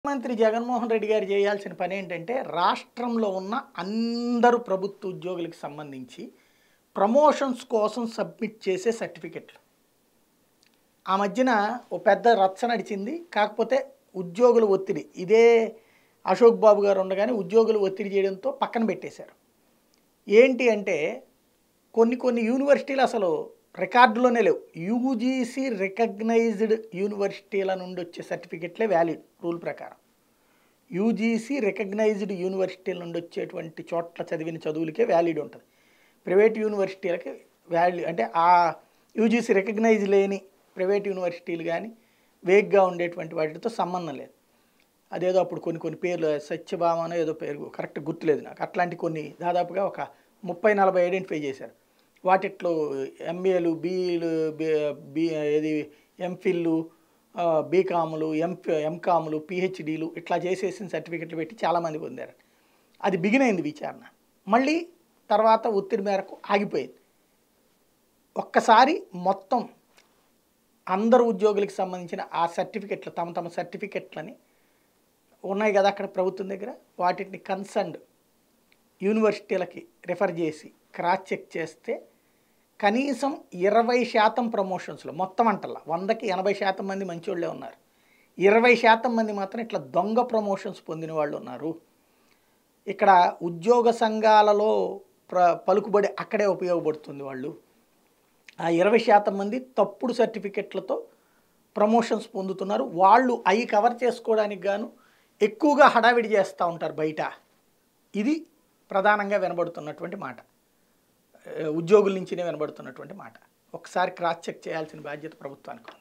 ముఖ్యమంత్రి జగన్మోహన్ రెడ్డి గారు చేయాల్సిన పని ఏంటంటే రాష్ట్రంలో ఉన్న అందరు ప్రభుత్వ ఉద్యోగులకు సంబంధించి ప్రమోషన్స్ కోసం సబ్మిట్ చేసే సర్టిఫికెట్లు ఆ మధ్యన ఓ పెద్ద రచ్చ నడిచింది కాకపోతే ఉద్యోగుల ఒత్తిడి ఇదే అశోక్ బాబు గారు ఉండగానే ఉద్యోగులు ఒత్తిడి చేయడంతో పక్కన పెట్టేశారు ఏంటి అంటే కొన్ని కొన్ని యూనివర్సిటీలు అసలు రికార్డులోనే లేవు యూజీసీ రికగ్నైజ్డ్ యూనివర్సిటీల నుండి వచ్చే సర్టిఫికెట్లే వ్యాలిడ్ రూల్ ప్రకారం యూజీసీ రికగ్నైజ్డ్ యూనివర్సిటీల నుండి వచ్చేటువంటి చోట్ల చదివిన చదువులకే వ్యాలిడ్ ఉంటుంది ప్రైవేట్ యూనివర్సిటీలకి వాల్యూ అంటే ఆ యూజీసీ రికగ్నైజ్ లేని ప్రైవేట్ యూనివర్సిటీలు కానీ వేగ్గా ఉండేటువంటి వాటితో సంబంధం లేదు అదేదో అప్పుడు కొన్ని కొన్ని పేర్లు సత్యభామనో ఏదో పేరు కరెక్ట్ గుర్తులేదు నాకు అట్లాంటి కొన్ని దాదాపుగా ఒక ముప్పై నలభై ఐడెంటిఫై చేశారు వాటిట్లో ఎంఏలు బీలు బి ఏది ఎంఫిల్లు బీకాములు ఎం ఎంకాములు పిహెచ్డీలు ఇట్లా చేసేసిన సర్టిఫికెట్లు పెట్టి చాలామంది పొందారు అది బిగిన్ అయింది విచారణ మళ్ళీ తర్వాత ఒత్తిడి మేరకు ఆగిపోయింది ఒక్కసారి మొత్తం అందరు ఉద్యోగులకు సంబంధించిన ఆ సర్టిఫికెట్లు తమ తమ సర్టిఫికెట్లని ఉన్నాయి కదా అక్కడ ప్రభుత్వం దగ్గర వాటిని కన్సర్న్డ్ యూనివర్సిటీలకి రిఫర్ చేసి క్రాస్ చెక్ చేస్తే కనీసం ఇరవై శాతం ప్రమోషన్స్లో మొత్తం అంటల్లా వందకి ఎనభై శాతం మంది మంచోళ్ళే ఉన్నారు ఇరవై శాతం మంది మాత్రం ఇట్లా దొంగ ప్రమోషన్స్ పొందిన వాళ్ళు ఉన్నారు ఇక్కడ ఉద్యోగ సంఘాలలో ప్ర పలుకుబడి అక్కడే ఉపయోగపడుతుంది వాళ్ళు ఆ ఇరవై శాతం మంది తప్పుడు సర్టిఫికెట్లతో ప్రమోషన్స్ పొందుతున్నారు వాళ్ళు అవి కవర్ చేసుకోవడానికి గాను ఎక్కువగా హడావిడి చేస్తూ ఉంటారు బయట ఇది ప్రధానంగా వినబడుతున్నటువంటి మాట ఉద్యోగుల నుంచినే వినబడుతున్నటువంటి మాట ఒకసారి క్రాస్ చెక్ చేయాల్సిన బాధ్యత ప్రభుత్వానికి ఉంది